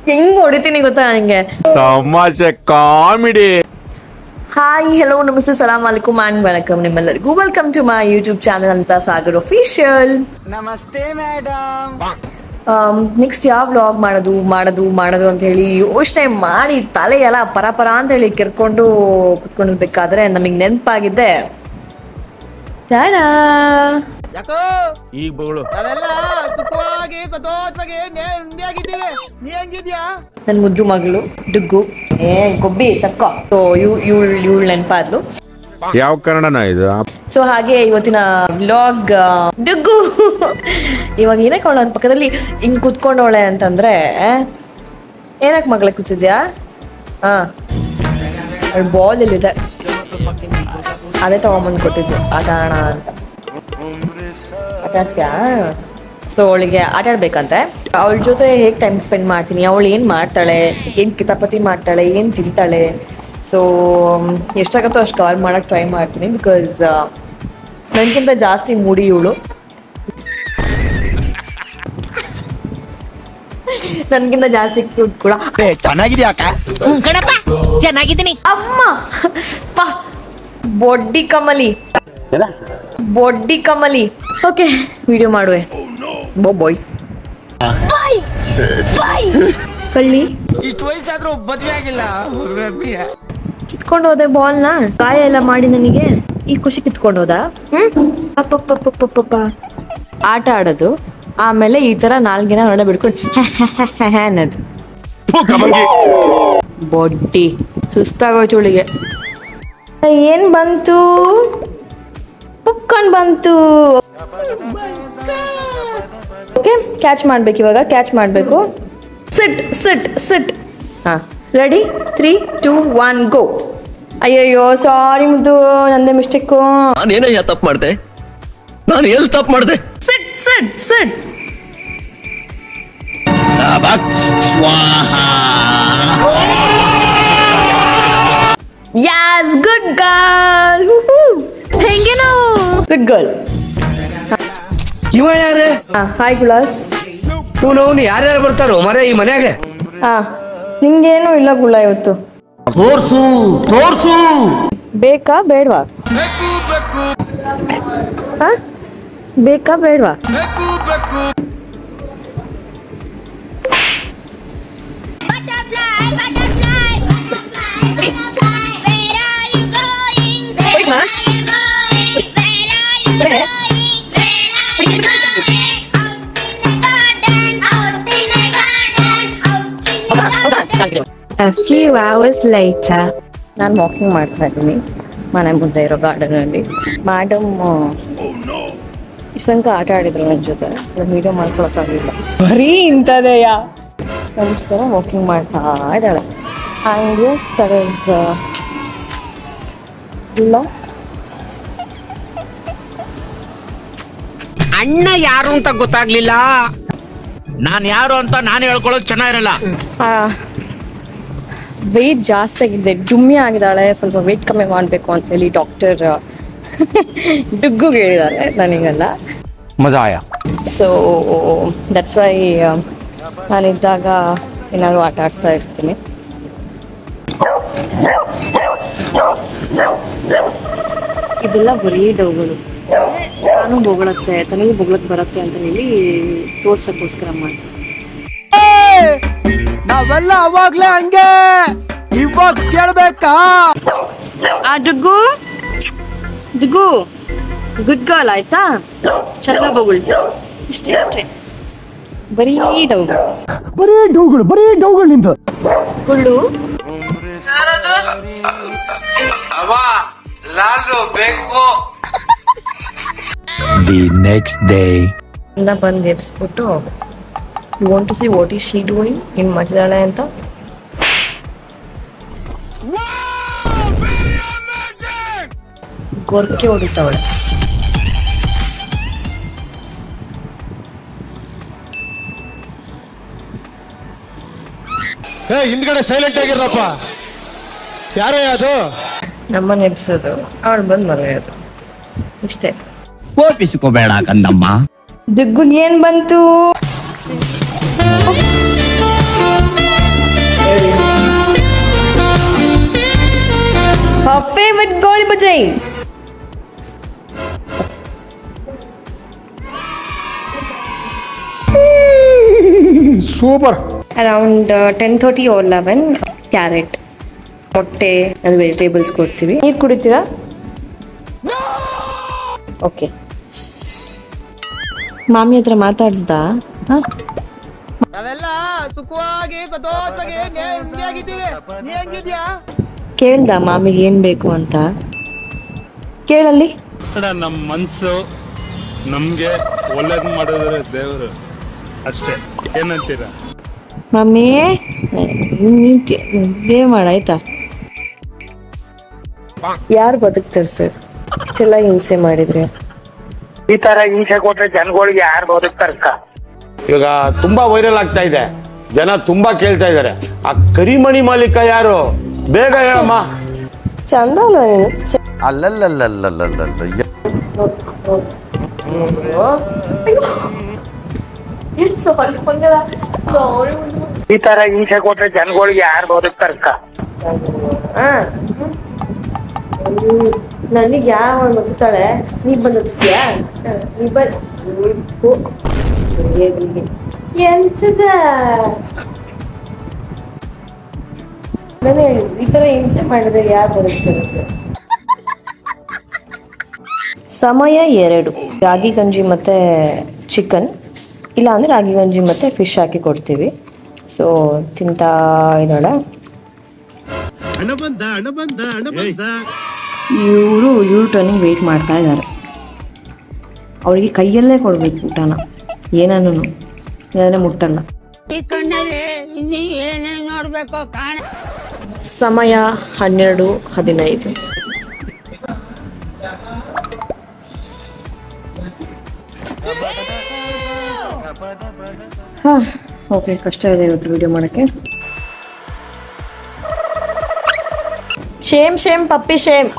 ಹೆಂಗ್ ಹೊಡಿತೀನಿ ಗೊತ್ತಾ ನಂಗೆ ತಮಾಷೆ ಕಾಮಿಡಿ ಹಾಯ್ ಹಲೋ ನಮಸ್ತೆ ಸಲಾಮ್ ಅಲೈಕುಮ್ ಆ್ಯಂಡ್ ವೆಲ್ಕಮ್ ನಿಮ್ಮೆಲ್ಲರಿಗೂ welcome to my YouTube channel ಅಂತ ಸಾಗರ್ ಅಫಿಷಿಯಲ್ ನಮಸ್ತೆ ಮೇಡಮ್ ನೆಕ್ಸ್ಟ್ ಯಾವ ವ್ಲಾಗ್ ಮಾಡೋದು ಮಾಡೋದು ಮಾಡೋದು ಅಂತ ಹೇಳಿ ಯೋಚನೆ ಮಾಡಿ ತಲೆ ಎಲ್ಲ ಪರಪರ ಅಂತ ಹೇಳಿ ಕೆರ್ಕೊಂಡು ಕುತ್ಕೊಂಡಿರ್ಬೇಕಾದ್ರೆ ನಮಗೆ ನೆನಪಾಗಿದ್ದೆ ಟಾಡಾ ಈಗ ಬಗಳು ನಾವೆಲ್ಲ ಸುಖವಾಗಿ ಸಂತೋಷವಾಗಿ ನೆಮ್ಮದಿಯಾಗಿದ್ದೀವಿ ನೀ ಹೆಂಗಿದ್ಯಾ ನನ್ನ ಮುದ್ದು ಮಗಳು ಡುಗ್ಗು ಏ ಗೊಬ್ಬಿ ತಕ್ಕೋ ಸೊ ಇವ್ ಇವಳು ಇವಳು ನೆನಪಾದ್ಲು ಯಾವ ಕನ್ನಡನ ಇದು ಸೊ ಹಾಗೆ ಇವತ್ತಿನ ವ್ಲಾಗ್ ಡುಗ್ಗು ಇವಾಗ ಏನಕ್ಕೆ ಅವಳ ನನ್ನ ಪಕ್ಕದಲ್ಲಿ ಹಿಂಗ್ ಕುತ್ಕೊಂಡವಳೆ ಅಂತಂದ್ರೆ ಏನಕ್ಕೆ ಮಗಳ ಕೂತಿದ್ಯಾ ಹಾ ಅವಳ ಬಾಲ್ ಇಲ್ಲಿದೆ ಅದೇ ತಗೊಂಬಂದು ಕೊಟ್ಟಿದ್ದು ಆಟ ಆಡೋಣ ಅಂತ ಆಟ ಆಡ್ತೀಯಾ ಸೊ ಅವಳಿಗೆ ಆಟ ಆಡ್ಬೇಕಂತೆ ಅವಳ ಜೊತೆ ಹೇಗೆ ಟೈಮ್ ಸ್ಪೆಂಡ್ ಮಾಡ್ತೀನಿ ಅವಳು ಏನು ಮಾಡ್ತಾಳೆ ಏನು ಕಿತಾಪತಿ ಮಾಡ್ತಾಳೆ ಏನು ತಿಂತಾಳೆ ಸೊ ಎಷ್ಟಾಗತ್ತೋ ಅಷ್ಟು ಕವರ್ ಮಾಡೋಕ್ಕೆ ಟ್ರೈ ಮಾಡ್ತೀನಿ ಬಿಕಾಸ್ ನನಗಿಂತ ಜಾಸ್ತಿ ಮೂಡಿ ಇವಳು ನನಗಿಂತ ಜಾಸ್ತಿ ಕ್ಯೂಟ್ ಕೂಡ ಚೆನ್ನಾಗಿದ್ಯಾ ಅಕ್ಕ ಕಣಪ್ಪ ಚೆನ್ನಾಗಿದ್ದೀನಿ ಅಮ್ಮ ಪಾ ಬೊಡ್ಡಿ ಕಮಲಿ ಬೊಡ್ಡಿ ಕಮಲಿ ಓಕೆ ವಿಡಿಯೋ ಮಾಡುವೆ ಬೋ ಬಾಯ್ ಕಳ್ಳಿ ಇಷ್ಟು ವಯಸ್ಸಾದ್ರೂ ಮದ್ವೆ ಆಗಿಲ್ಲ ಕಿತ್ಕೊಂಡು ಹೋದೆ ಬಾಲ್ನ ಗಾಯ ಎಲ್ಲ ಮಾಡಿ ನನಗೆ ಈ ಖುಷಿ ಕಿತ್ಕೊಂಡು ಹೋದ ಹ್ಮ್ ಅಪ್ಪಪ್ಪಪ್ಪಪ್ಪಪ್ಪ. ಆಟ ಆಡೋದು ಆಮೇಲೆ ಈ ತರ ನಾಲ್ಗಿನ ಹೊರಡೆ ಬಿಡ್ಕೊಂಡು ಅನ್ನೋದು ಬೊಡ್ಡಿ ಸುಸ್ತಾಗೋಯ್ತು ಇವಳಿಗೆ ಏನ್ ಬಂತು ಉಪ್ಕೊಂಡ್ ಬಂತು ಓಕೆ ಕ್ಯಾಚ್ ಮಾಡ್ಬೇಕು ಇವಾಗ ಕ್ಯಾಚ್ ಮಾಡಬೇಕು ಸಿಟ್ ಸಿಟ್ ಸಿಟ್ ಹಾ ready three two one go ಅಯ್ಯಯ್ಯೋ ಸಾರಿ ಮುದ್ದು ನಂದೇ ಮಿಸ್ಟೇಕು ನಾನೇನಯ್ಯ ತಪ್ಪು ಮಾಡ್ದೆ ನಾನು ಎಲ್ಲಿ ತಪ್ಪು ಮಾಡ್ದೆ sit sit sit yes good girl ಹೆಂಗೆ ನಾವು ಗುಡ್ ಗರ್ಲ್ ಇವ ಯಾರೇ ಹಾಯ್ ಗುಲಾಸ್ ಇವನು ಅವನು ಯಾರ್ಯಾರು ಬರ್ತಾರೋ ಮರೆ ಈ ಮನ್ಯಾಗ ಹಾ ನಿಂಗೇನು ಇಲ್ಲ ಗುಳ್ಳ ಇವತ್ತು ತೋರ್ಸು ತೋರ್ಸು ಬೇಕಾ ಬೇಡವಾ ಹಾ ಬೇಕಾ ಬೇಡವಾ Butterfly, butterfly, butterfly, butterfly. Where are you going? Where ma. are you going? Where are you Where? going? Where are you going? Out in the garden, out in the garden, out in the garden. A few hours later ನಾನು walking ಮಾಡ್ತಾ ಇದ್ದೀನಿ ಮನೆ ಮುಂದೆ ಇರೋ ಗಾರ್ಡನಲ್ಲಿ madam ಇಷ್ಟು ತನಕ ಆಟ ಆಡಿದ್ರು ನನ್ನ ಜೊತೆ ವೀಡಿಯೋ ಮಾಡ್ಕೊಳಕ್ಕಾಗಲಿಲ್ಲ ಬರೀ ಇಂಥದೆಯಾ ನನ್ನ ಜೊತೆ ವಾಕಿಂಗ್ ಮಾಡ್ತಾ ಇದ್ದಾಳೆ ಆ್ಯಂಡ್ ಎಸ್ ದಟ್ ಇಸ್ ಇಲ್ಲ ಅಣ್ಣ ಯಾರು ಅಂತ ಗೊತ್ತಾಗ್ಲಿಲ್ಲ ನಾನ್ ಯಾರು ಅಂತ ನಾನು ಹೇಳ್ಕೊಳ್ಳೋದು ಚೆನ್ನಾಗಿರಲ್ಲ ವೆಯ್ಟ್ ಜಾಸ್ತಿ ಆಗಿದೆ ಡುಮ್ಮಿ ಆಗಿದ್ದಾಳೆ ಸ್ವಲ್ಪ ವೆಯ್ಟ್ ಕಮ್ಮಿ ಮಾಡಬೇಕು ಅಂತ ಹೇಳಿ ಡಾಕ್ಟರ್ ಡುಗ್ಗು ಹೇಳಿದ್ದಾರೆ ನನಗಲ್ಲ ಮಜಾ ಆಯಾ ಸೊ ದಟ್ಸ್ ವೈ ನಾನಿದ್ದಾಗ ಏನಾದ್ರು ಆಟ ಆಡಿಸ್ತಾ ಇರ್ತೀನಿ ಇದೆಲ್ಲ ಬರೀ ಡೌಗಳು ನಾನು ಬೊಗಳತ್ತೆ ತನಗೂ ಬೊಗಳಕ್ ಬರುತ್ತೆ ಅಂತ ಹೇಳಿ ತೋರ್ಸಕ್ಕೋಸ್ಕರ ಮಾಡ್ತೀನಿ ನಾವೆಲ್ಲ ಅವಾಗ್ಲೇ ಹಂಗೆ ಇವಾಗ ಕೇಳ್ಬೇಕಾ ಆ ಡುಗ್ಗು ಡುಗ್ಗು ಗುಡ್ ಗರ್ಲ್ ಆಯ್ತಾ ಚೆನ್ನಾಗಿ ಬೊಗಳ್ತು ಇಷ್ಟೇ ಇಷ್ಟೇ ಬರೀ ಡೌಗಳು ಬರೀ ಡೌಗಳು ಬರೀ ಡೌಗಳು ನಿಂದು ಕುಳ್ಳು ದಿ ನೆಕ್ಸ್ಟ್ ಡೇ ಎಲ್ಲ ಬಂದು ಎಬ್ಸ್ಬಿಟ್ಟು you want to see what is she doing ಹಿಂಗೆ ಮಾಡ್ತಿದ್ದಾಳೆ ಅಂತ ಗೊರ್ಕೆ ಹೊಡಿತಾವಳೆ ಏ ಹಿಂದ್ಗಡೆ ಸೈಲೆಂಟ್ ಆಗಿರಪ್ಪ ಯಾರೇ ಅದು ನಮ್ಮನ್ನ ಎಬ್ಸೋದು ಅವಳು ಬಂದು ಮರೆಯೋದು ಇಷ್ಟೇ ಕೋಪಿಸಿಕೋಬೇಡ ಕಂದಮ್ಮ ದಿಗ್ಗು ಏನ್ ಬಂತು ಏಯ್ super around ten thirty or eleven carrot ಮೊಟ್ಟೆ ಅದು ವೆಜಿಟೇಬಲ್ಸ್ ಕೊಡ್ತೀವಿ ನೀರು ಕುಡಿತೀರಾ ಓಕೆ ಮಾಮಿ ಹತ್ರ ಮಾತಾಡ್ಸ್ದ ಹಾಂ ಕೇಳ್ದ ಮಾಮಿಗೆ ಏನ್ ಬೇಕು ಅಂತ ಕೇಳಲ್ಲಿ ನಮ್ಮ ಮನ್ಸು ನಮ್ಗೆ ಒಳ್ಳೇದ್ ಮಾಡಿದ್ರೆ ದೇವರು ಅಷ್ಟೇ ಏನಂತೀರಾ ಮಮ್ಮಿ ನಿಂತೆ ನಿದ್ದೆ ಮಾಡಾಯ್ತಾ ಯಾರು ಬದುಕ್ತಾರೆ ಸರ್ ಇಷ್ಟೆಲ್ಲ ಹಿಂಸೆ ಮಾಡಿದ್ರೆ ಈ ತರ ಹಿಂಸೆ ಕೊಟ್ರೆ ಜನಗಳಿಗೆ ಯಾರು ಬದುಕ್ತಾರಕ್ಕ ಇವಾಗ ತುಂಬಾ ವೈರಲ್ ಆಗ್ತಾ ಇದೆ ಜನ ತುಂಬಾ ಕೇಳ್ತಾ ಇದ್ದಾರೆ ಆ ಕರಿಮಣಿ ಮಾಲೀಕ ಯಾರು ಬೇಗ ಹೇಳಮ್ಮ ಚಂದ ಅಲ್ವಾ ನೀನು ಚ- ಅಲ್ಲಲ್ಲಲ್ಲಲ್ಲಲ್ಲಲ್ಲ Sorry, ಮಂಗಳ. Sorry, ಮಂಗಳ. ಈ ತರ ಹಿಂಸೆ ಕೊಟ್ರೆ ಜನಗಳಿಗೆ ಯಾರು ಬದುಕ್ತಾರಕ್ಕ ಆ. ಹ್ಮ್. ನನಗೆ ಯಾವ ಗೊತ್ತಾಳೆ ನೀ ಬಂದು ಒತ್ತುತ್ತೀಯಾ? ಹ, ನೀ ಬಂದ್ ಉಯ್ಕು. ಏನಿಗೆ? ಎಂತದ ನಾನು ಹೇಳಿದ್ದು ಈ ತರ ಹಿಂಸೆ ಮಾಡಿದ್ರೆ ಯಾರು ಬದುಕ್ತಾರೆ ಸರ್ ಸಮಯ ಎರಡು ರಾಗಿ ಗಂಜಿ ಮತ್ತು ಚಿಕನ್ ಇಲ್ಲ ಅಂದರೆ ರಾಗಿ ಗಂಜಿ ಮತ್ತು ಫಿಶ್ ಹಾಕಿ ಕೊಡ್ತೀವಿ ಸೊ ತಿಂತಾ ಇದ್ದಾಳೆ ಇವರು ಇವ್ರ ಟರ್ನಿಂಗ್ ವೆಯ್ಟ್ ಮಾಡ್ತಾ ಇದ್ದಾರೆ ಅವರಿಗೆ ಕೈಯಲ್ಲೇ ಕೊಡಬೇಕು ಊಟನ ಏನನ್ನೂ ಇಲ್ಲಾಂದ್ರೆ ಮುಟ್ಟಲ್ಲ ಸಮಯ ಹನ್ನೆರಡು ಹದಿನೈದು ಹಾಂ ಓಕೆ ಕಷ್ಟ ಇದೆ ಇವತ್ತು ವಿಡಿಯೋ ಮಾಡೋಕ್ಕೆ ಶೇಮ್ ಶೇಮ್ ಪಪ್ಪಿ ಶೇಮ್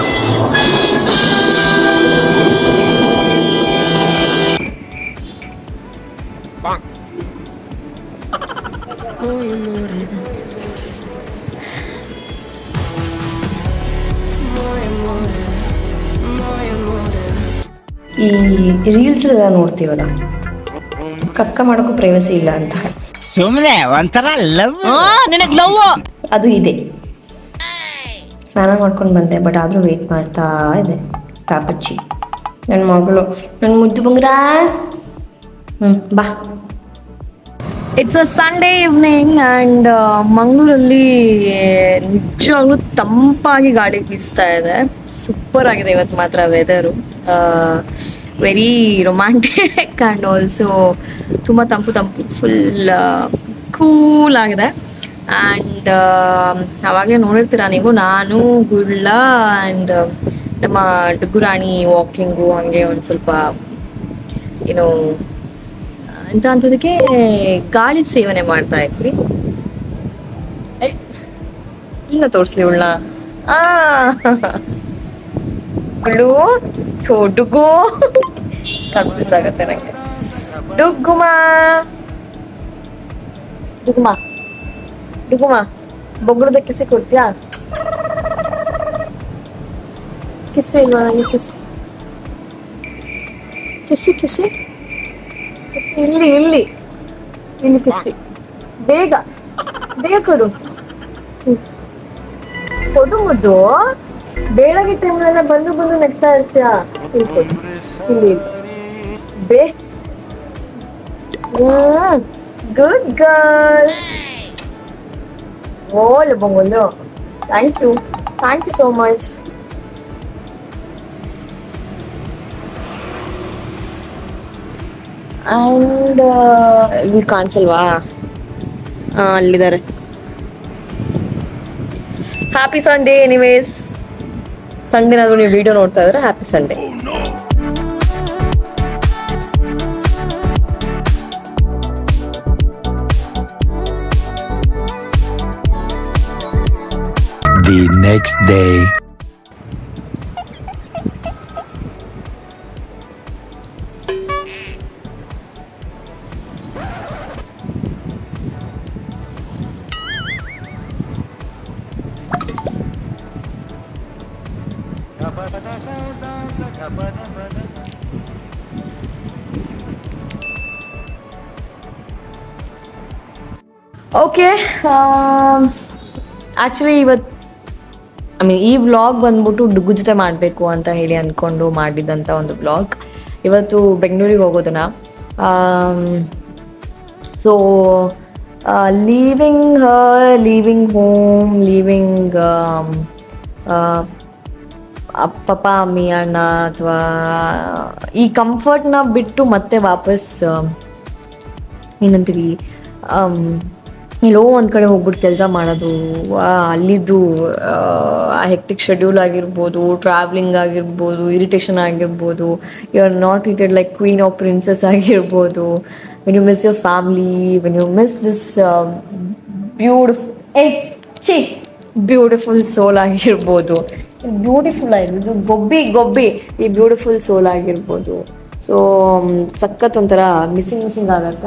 ಈ ರೀಲ್ಸ್ ಎಲ್ಲ ನೋಡ್ತೀವಲ್ಲ ಕಕ್ಕ ಮಾಡೋಕ್ಕೂ ಪ್ರೈವಸಿ ಇಲ್ಲ ಅಂತ ಸುಮ್ನೆ ಒಂಥರ ಲವ್ ನಿನಗ್ ಲವ್ ಅದು ಇದೆ ಸ್ನಾನ ಮಾಡ್ಕೊಂಡು ಬಂದೆ ಬಟ್ ಆದರೂ ವೆಯ್ಟ್ ಮಾಡ್ತಾ ಇದೆ ಪಾಪಚ್ಚಿ ನನ್ನ ಮಗಳು ನನ್ನ ಮುದ್ದು ಬಂಗ್ರ ಹ್ಞೂ ಬಾ it's a Sunday evening and ಮಂಗಳೂರಲ್ಲಿ ನಿಜವಾಗ್ಲೂ ತಂಪಾಗಿ ಗಾಳಿ ಬೀಸ್ತಾ ಇದೆ ಸೂಪರ್ ಆಗಿದೆ ಇವತ್ತು ಮಾತ್ರ weather very romantic and also ತುಂಬ ತಂಪು ತಂಪು ಫುಲ್ ಕೂಲ್ ಆಗಿದೆ ಆ್ಯಂಡ್ ಅವಾಗಲೇ ನೋಡಿರ್ತೀರ ನೀವು ನಾನು ಗುಳ್ಳ ಆ್ಯಂಡ್ ನಮ್ಮ ಡುಗ್ಗುರಾಣಿ ವಾಕಿಂಗು ಹಂಗೆ ಒಂದು ಸ್ವಲ್ಪ ಏನು ಅಂತ ಅಂತದಕ್ಕೆ ಗಾಳಿ ಸೇವನೆ ಮಾಡ್ತಾ ಇದ್ವಿ ಐ, ಇಲ್ಲ ತೋರಿಸ್ಲಿ ಉಳ್ಳ ಆ ಗುಳು ಥೋ ಡುಗು ಕನ್ಫ್ಯೂಸ್ ಆಗತ್ತೆ ನಂಗೆ ಡುಗ್ಗುಮ ಡುಗುಮ ಡುಗುಮ ಬೊಗ್ರದ ಕಿಸಿ ಕೊಡ್ತೀಯಾ ಕಿಸಿ ಇಲ್ವಾ ನನಗೆ ಕಿಸಿ ಕಿಸಿ ಕಿಸಿ ಕಿಸಿ ಇಲ್ಲಿ ಇಲ್ಲಿ ಇಲ್ಲಿ ಕಿಸಿ ಬೇಗ ಬೇಗ ಕೊಡು ಹ್ಮ್. ಕೊಡು ಮುದ್ದು ಬೇಡಗಿ ಟೈಮ್ನೆಲ್ಲ ಬಂದು ಬಂದು ನೆಗ್ತಾ ಇರ್ತೀಯ ಇಲ್ಲಿ ಕೊಡು ಇಲ್ಲಿ ಇಲ್ಲಿ. ಬೇ ಗುಡ್ ಗರ್ಲ್ ಓಲೆ ಬೊಂಗೊಲ್ಲು thank you thank you so much and ಇಲ್ಲಿ ಕಾಣಿಸಲ್ವಾ ಹಾಂ ಅಲ್ಲಿದ್ದಾರೆ ಹ್ಯಾಪಿ ಸಂಡೇ ಎನಿವೇಸ್ ಸಂಡೇನಾದ್ರು ನೀವು ವಿಡಿಯೋ ನೋಡ್ತಾ ಇದ್ರೆ happy Sunday The next day. Okay actually ಇವತ್ತು ಐ ಮೀನ್ ಈ ವ್ಲಾಗ್ ಬಂದ್ಬಿಟ್ಟು ಡುಗ್ಗು ಜೊತೆ ಮಾಡಬೇಕು ಅಂತ ಹೇಳಿ ಅಂದ್ಕೊಂಡು ಮಾಡಿದಂಥ ಒಂದು ವ್ಲಾಗ್ ಇವತ್ತು ಬೆಂಗಳೂರಿಗೆ ಹೋಗೋದನ್ನ so leaving leaving home leaving ಪಪ್ಪ ಅಮ್ಮಿ ಅಣ್ಣ ಅಥವಾ ಈ ಕಂಫರ್ಟ್ನ ಬಿಟ್ಟು ಮತ್ತೆ ವಾಪಸ್ ಆ, ಏನಂತೀವಿ ಆಮ್, ಎಲ್ಲೋ ಒಂದು ಕಡೆ ಹೋಗ್ಬಿಟ್ಟು ಕೆಲಸ ಮಾಡೋದು ಆ, ಅಲ್ಲಿದ್ದು ಆ ಹೆಕ್ಟಿಕ್ ಶೆಡ್ಯೂಲ್ ಆಗಿರ್ಬೋದು ಟ್ರಾವ್ಲಿಂಗ್ ಆಗಿರ್ಬೋದು ಇರಿಟೇಷನ್ ಆಗಿರ್ಬೋದು you are not treated like queen of princess ಆಗಿರ್ಬೋದು when you miss your family when you miss this beautiful ಏ ಛೀ ಬ್ಯೂಟಿಫುಲ್ ಸೋಲ್ ಆಗಿರ್ಬೋದು ಬ್ಯೂಟಿಫುಲ್ ಆಗಿರ್ಬೋದು ಗೊಬ್ಬಿ ಗೊಬ್ಬಿ ಈ ಬ್ಯೂಟಿಫುಲ್ ಸೋಲ್ ಆಗಿರ್ಬೋದು ಸೊ ಸಖತ್ ಒಂಥರ ಮಿಸ್ಸಿಂಗ್ ಮಿಸ್ಸಿಂಗ್ ಆಗತ್ತೆ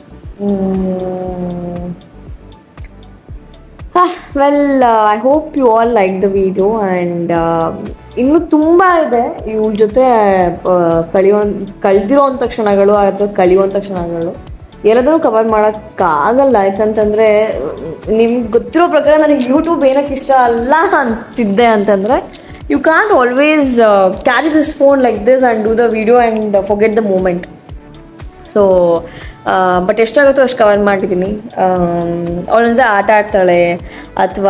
well I hope you all like the video and ಇನ್ನೂ ತುಂಬ ಇದೆ ಇವ್ರ ಜೊತೆ ಕಳಿಯೋ ಕಳೆದಿರೋಂಥ ಕ್ಷಣಗಳು ಅಥವಾ ಕಲಿಯುವಂಥ ಕ್ಷಣಗಳು ಎಲ್ಲದನ್ನೂ ಕವರ್ ಮಾಡೋಕ್ಕಾಗಲ್ಲ ಯಾಕಂತಂದರೆ ನಿಮ್ಗೆ ಗೊತ್ತಿರೋ ಪ್ರಕಾರ ನನಗೆ ಯೂಟ್ಯೂಬ್ ಏನಕ್ಕೆ ಇಷ್ಟ ಅಲ್ಲ ಅಂತಿದ್ದೆ ಅಂತಂದರೆ you can't always carry this phone like this and do the video and forget the moment so but ಎಷ್ಟಾಗುತ್ತೋ ಅಷ್ಟು ಕವರ್ ಮಾಡಿದ್ದೀನಿ ಅವಳೊಂದು ಆಟ ಆಡ್ತಾಳೆ ಅಥವಾ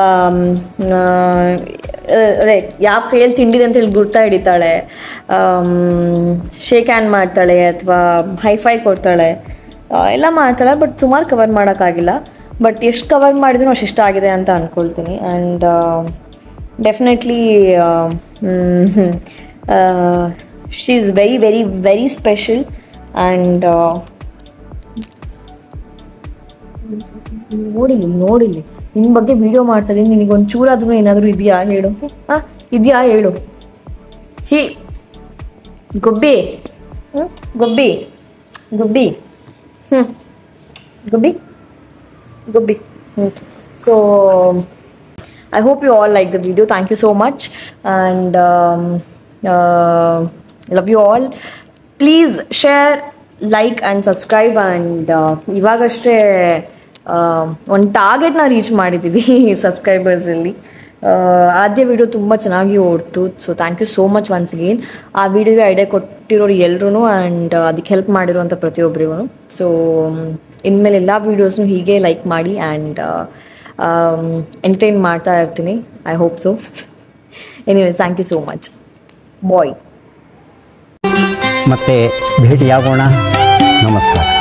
ಅದೇ ಯಾವ ಕೈಯಲ್ಲಿ ತಿಂಡಿದೆ ಅಂತ ಹೇಳಿ ಗುರ್ತಾ ಹಿಡಿತಾಳೆ ಶೇಕ್ ಹ್ಯಾಂಡ್ ಮಾಡ್ತಾಳೆ ಅಥವಾ ಹೈಫೈ ಕೊಡ್ತಾಳೆ ಆ, ಎಲ್ಲ ಮಾಡ್ತಾಳೆ ಬಟ್ ಸುಮಾರು ಕವರ್ ಮಾಡೋಕ್ಕಾಗಿಲ್ಲ ಬಟ್ ಎಷ್ಟು ಕವರ್ ಮಾಡಿದ್ರು ಅಷ್ಟು ಇಷ್ಟ ಆಗಿದೆ ಅಂತ ಅಂದ್ಕೊಳ್ತೀನಿ and definitely she is very very very special and ನೋಡಿಲಿ ನೋಡಿಲಿ ನಿನ್ನ ಬಗ್ಗೆ ವಿಡಿಯೋ ಮಾಡ್ತಾ ಇದ್ದೀನಿ ನಿನಗೆ ಒಂದು ಚೂರಾದ್ರೂ ಏನಾದರೂ ಇದೆಯಾ ಹೇಳು ಹಾಂ ಇದೆಯಾ ಹೇಳು ಸಿ ಗೊಬ್ಬಿ ಹ್ಮ್? ಗೊಬ್ಬಿ ಗೊಬ್ಬಿ ಹ್ಞೂ ಗೊಬ್ಬಿ ಗೊಬ್ಬಿ ಹ್ಞೂ so I hope you all like the video. Thank you so much. And um, uh, love you all. Please share, like, and subscribe. And uh, ಇವಾಗಷ್ಟೇ ಒಂದು ಟಾರ್ಗೆಟ್ನ ರೀಚ್ ಮಾಡಿದ್ದೀವಿ ಸಬ್ಸ್ಕ್ರೈಬರ್ಸಲ್ಲಿ ಆದ್ಯ ವಿಡಿಯೋ ತುಂಬ ಚೆನ್ನಾಗಿ ಓಡ್ತು so thank you so much once again ಆ ವಿಡಿಯೋಗೆ ಐಡಿಯಾ ಕೊಟ್ಟಿರೋರು ಎಲ್ಲರೂ ಆ್ಯಂಡ್ ಅದಕ್ಕೆ ಹೆಲ್ಪ್ ಮಾಡಿರುವಂಥ ಪ್ರತಿಯೊಬ್ಬರಿಗೂ ಸೊ ಇನ್ಮೇಲೆ ಎಲ್ಲ ವೀಡಿಯೋಸ್ನು ಹೀಗೆ ಲೈಕ್ ಮಾಡಿ ಆ್ಯಂಡ್ ಎಂಟರ್ಟೈನ್ ಮಾಡ್ತಾ ಇರ್ತೀನಿ I hope so anyways thank you so much bye ಮತ್ತೆ ಭೇಟಿಯಾಗೋಣ ನಮಸ್ಕಾರ